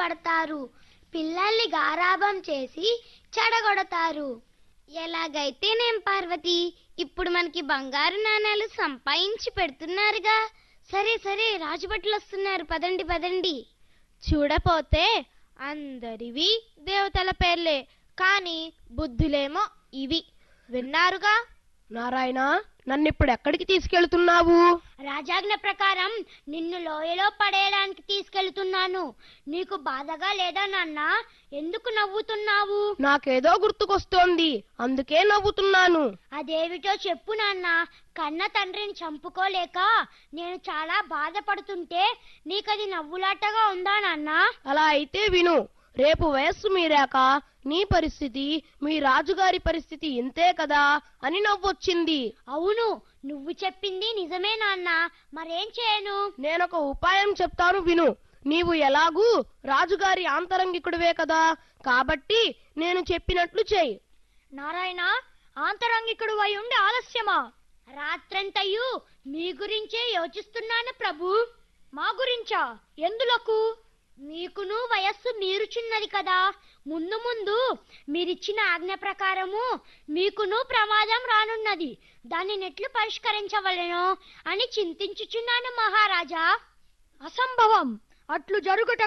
పడతారు పిల్లల్ని గారాబం చేసి చెడగొడతారు ఎలాగైతేనేం పార్వతి ఇప్పుడు మనకి బంగారు నాణాలు సంపాదించి పెడుతున్నారుగా సరే సరే రాజభట్లు వస్తున్నారు పదండి పదండి చూడపోతే అందరివి దేవతల పేర్లే కానీ బుద్ధులేమో ఇవి విన్నారుగా నారాయణ నన్నిప్పుడు ఎక్కడికి తీసుకెళ్తున్నావు రాజాజ్ఞ ప్రకారం నిన్ను లోయలో పడేయడానికి తీసుకెళ్తున్నాను నీకు బాధగా లేదా నాన్న ఎందుకు నవ్వుతున్నావు నాకేదో గుర్తుకొస్తోంది అందుకే నవ్వుతున్నాను అదేమిటో చెప్పు నాన్న కన్న తండ్రిని చంపుకోలేక నేను చాలా బాధపడుతుంటే నీకది నవ్వులాటగా ఉందా నాన్న అలా అయితే విను రేపు వయస్సు మీరాక నీ పరిస్థితి మీ రాజుగారి పరిస్థితి ఇంతే కదా అని నవ్వొచ్చింది అవును నువ్వు చెప్పింది నిజమే నాన్న మరేం చేయను నేనొక ఉపాయం చెప్తాను విను నీవు ఎలాగూ రాజుగారి ఆంతరంగికుడివే కదా కాబట్టి నేను చెప్పినట్లు చెయ్యి నారాయణ ఆంతరంగికుడు అయి ఉండి ఆలస్యమా రాత్రంతయు మీ గురించే యోచిస్తున్నాను ప్రభు మా గురించా ఎందులకు మీకును వయస్సు మీరుచున్నది కదా ముందు ముందు మీరిచ్చిన ఆజ్ఞ ప్రకారము మీకును ప్రమాదం రానున్నది దాన్ని నెట్లు పరిష్కరించవలెనో అని చింతించుచున్నాను మహారాజా అసంభవం అట్లు జరుగుట